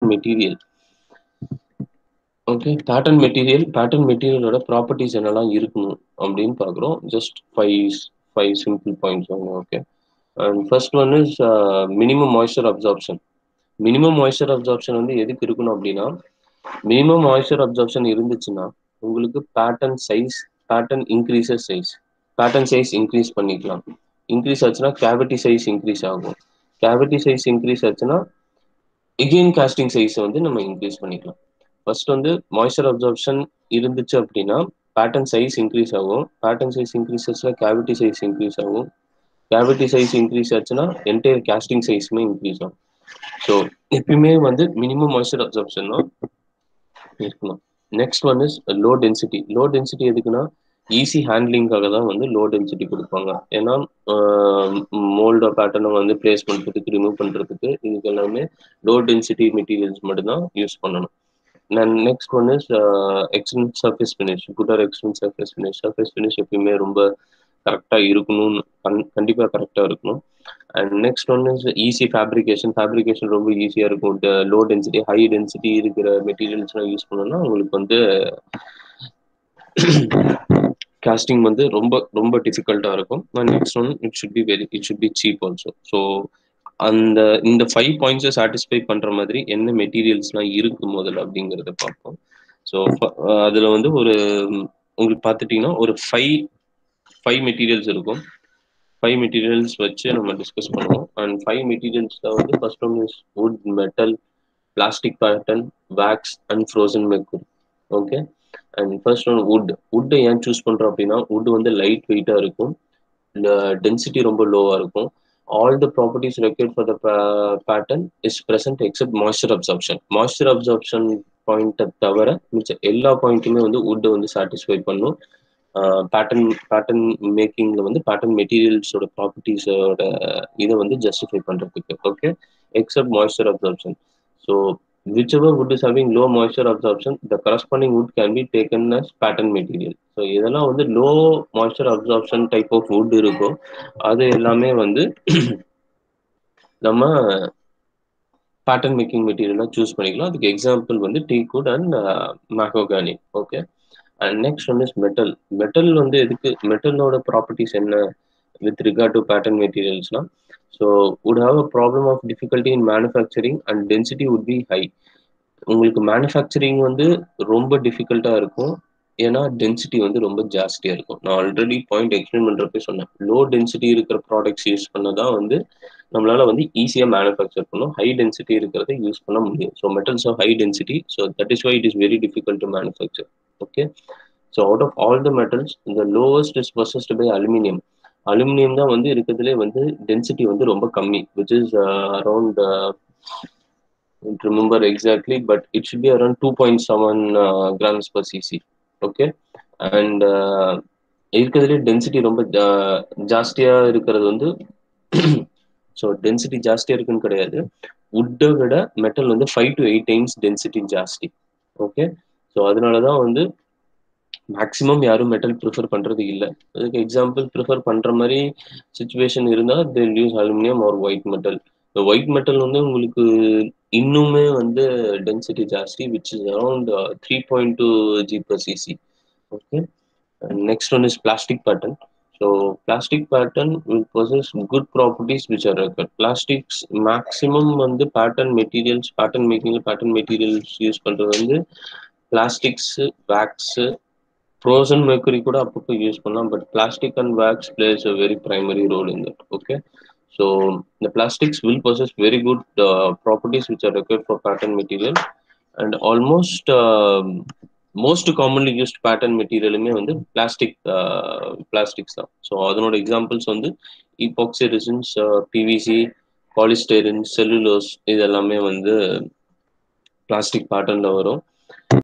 material okay pattern material pattern மெட்டீரியலோட properties என்னெல்லாம் இருக்கணும் அப்படின்னு பார்க்குறோம் just five five simple points okay and first one is minimum moisture absorption minimum moisture absorption வந்து எதுக்கு இருக்கணும் அப்படின்னா மினிமம் மாய்ஸ்சர் அப்சார்ப்ஷன் இருந்துச்சுன்னா உங்களுக்கு pattern size pattern increases size pattern size increase பண்ணிக்கலாம் இன்க்ரீஸ் ஆச்சுன்னா கேவிட்டி சைஸ் இன்க்ரீஸ் ஆகும் cavity size increase ஆச்சுன்னா எகெயின் காஸ்டிங் சைஸ் வந்து நம்ம இன்க்ரீஸ் பண்ணிக்கலாம் ஃபர்ஸ்ட் வந்து மாய்ஸ்சர் அப்சார்ப்ஷன் இருந்துச்சு அப்படின்னா பேட்டர்ன் சைஸ் இன்க்ரீஸ் ஆகும் பேட்டர்ன் சைஸ் இன்க்ரீஸ் ஆச்சுன்னா கேவிட்டி சைஸ் இன்க்ரீஸ் ஆகும் கேவிட்டி சைஸ் இன்க்ரீஸ் ஆச்சுன்னா என்டையர் காஸ்டிங் சைஸுமே இன்க்ரீஸ் ஆகும் ஸோ எப்பயுமே வந்து மினிமம் மாய்ஸ்சர் அப்சார்ப்ஷன் தான் இருக்கணும் next one is low density low density எதுக்குன்னா ஈஸி ஹேண்ட்லிங்காக தான் வந்து லோ டென்சிட்டி கொடுப்பாங்க ஏன்னா மோல்டோ பேட்டர்னை வந்து பிளேஸ் பண்ணுறதுக்கு ரிமூவ் பண்ணுறதுக்கு இதுக்கு எல்லாமே லோ டென்சிட்டி மெட்டீரியல்ஸ் மட்டும்தான் யூஸ் பண்ணணும் next one is excellent surface finish குட்டர் excellent surface finish surface finish எப்பயுமே ரொம்ப கரெக்டாக இருக்கணும்னு கண் கண்டிப்பாக கரெக்டாக இருக்கணும் and next one is easy fabrication fabrication ரொம்ப ஈஸியாக இருக்கும் லோ டென்சிட்டி ஹை டென்சிட்டி இருக்கிற மெட்டீரியல்ஸ்லாம் யூஸ் பண்ணோம்னா உங்களுக்கு வந்து காஸ்டிங் வந்து ரொம்ப ரொம்ப டிஃபிகல்ட்டாக இருக்கும் next one it should be very it should be cheap also so அந்த இந்த ஃபைவ் பாயிண்ட்ஸை சாட்டிஸ்ஃபை பண்ணுற மாதிரி என்ன மெட்டீரியல்ஸ்லாம் இருக்கு முதல்ல அப்படிங்கிறத பார்ப்போம் ஸோ அதில் வந்து ஒரு உங்களுக்கு பார்த்துட்டிங்கன்னா ஒரு ஃபைவ் ஃபைவ் மெட்டீரியல்ஸ் இருக்கும் ஃபைவ் மெட்டீரியல்ஸ் வச்சு நம்ம டிஸ்கஸ் பண்ணுவோம் அண்ட் ஃபைவ் மெட்டீரியல்ஸில் வந்து first one is wood metal plastic pattern wax and frozen mercury okay and first one wood வுட்டை ஏன் சூஸ் பண்ணுறோம் அப்படின்னா வுட் வந்து லைட் வெயிட்டாக இருக்கும் டென்சிட்டி ரொம்ப லோவாக இருக்கும் all the properties required for the pattern is present except moisture absorption moisture absorption பாயிண்ட்டை தவிர மிச்ச எல்லா பாயிண்ட்டுமே வந்து வுட்டை வந்து சாட்டிஸ்ஃபை பண்ணும் பேட்டர்ன் பேட்டர்ன் மேக்கிங்ல வந்து பேட்டர்ன் மெட்டீரியல்ஸோட ப்ராப்பர்ட்டிஸோட இதை வந்து ஜஸ்டிஃபை பண்றதுக்கு okay except moisture absorption so whichever wood is having low moisture absorption the corresponding wood can be taken as pattern material so இதெல்லாம் வந்து low moisture absorption type of wood இருக்கோ அது எல்லாமே வந்து நம்ம பேட்டர்ன் மேக்கிங் மெட்டீரியலாக choose பண்ணிக்கலாம் அதுக்கு எக்ஸாம்பிள் வந்து teak wood and mahogany okay and next one is metal metal வந்து எதுக்கு மெட்டலோட ப்ராப்பர்ட்டிஸ் என்ன வித் ரிகார்ட் டு பேட்டர்ன் மெட்டீரியல்ஸ்னா so wood have a problem of difficulty in manufacturing and density would be high உங்களுக்கு manufacturing வந்து ரொம்ப டிஃபிகல்ட்டாக இருக்கும் ஏன்னா டென்சிட்டி வந்து ரொம்ப ஜாஸ்தியாக இருக்கும் நான் ஆல்ரெடி பாயிண்ட் எக்ஸ்பிளைன் பண்ணுறப்ப சொன்னேன் லோ டென்சிட்டி இருக்கிற ப்ராடக்ட்ஸ் யூஸ் பண்ணதான் வந்து நம்மளால வந்து ஈஸியாக மேனுஃபேக்சர் பண்ணும் ஹை டென்சிட்டி இருக்கிறத யூஸ் பண்ண முடியும் so metals of high density so that is why it is very difficult to manufacture okay so out of all the metals இந்த lowest is possessed by aluminium aluminium தான் வந்து இருக்கிறதுலே வந்து density வந்து ரொம்ப கம்மி which is around remember exactly but it should be around two point seven grams per cc okay and இருக்கிறதுலே density ரொம்ப ஜாஸ்தியாக இருக்கிறது வந்து ஸோ டென்சிட்டி ஜாஸ்தியாக இருக்குன்னு கிடையாது வுட்டை விட மெட்டல் வந்து five to eight times density ஜாஸ்தி ஓகே ஸோ அதனால தான் வந்து மேக்ஸிமம் யாரும் மெட்டல் ப்ரிஃபர் பண்ணுறது இல்லை அதுக்கு எக்ஸாம்பிள் ப்ரிஃபர் பண்ணுற மாதிரி சுச்சுவேஷன் இருந்தால் they use aluminium or white metal இந்த ஒயிட் மெட்டல் வந்து உங்களுக்கு இன்னுமே வந்து டென்சிட்டி ஜாஸ்தி which is around three point two G per cc okay next one is plastic pattern so plastic pattern will possess good properties which are required plastics maximum வந்து pattern materials pattern making pattern materials use பண்ணுறது வந்து plastics wax frozen mercury கூட அப்பப்போ use பண்ணலாம் but plastic and wax plays a very primary role in that okay so இந்த plastics will possess very good properties which are required for pattern material and almost most commonly used pattern மெட்டீரியலுமே வந்து plastic plastics தான் so அதனோட examples வந்து epoxy resins PVC polystyrene cellulose இது எல்லாமே வந்து plastic பேட்டர்னில் வரும்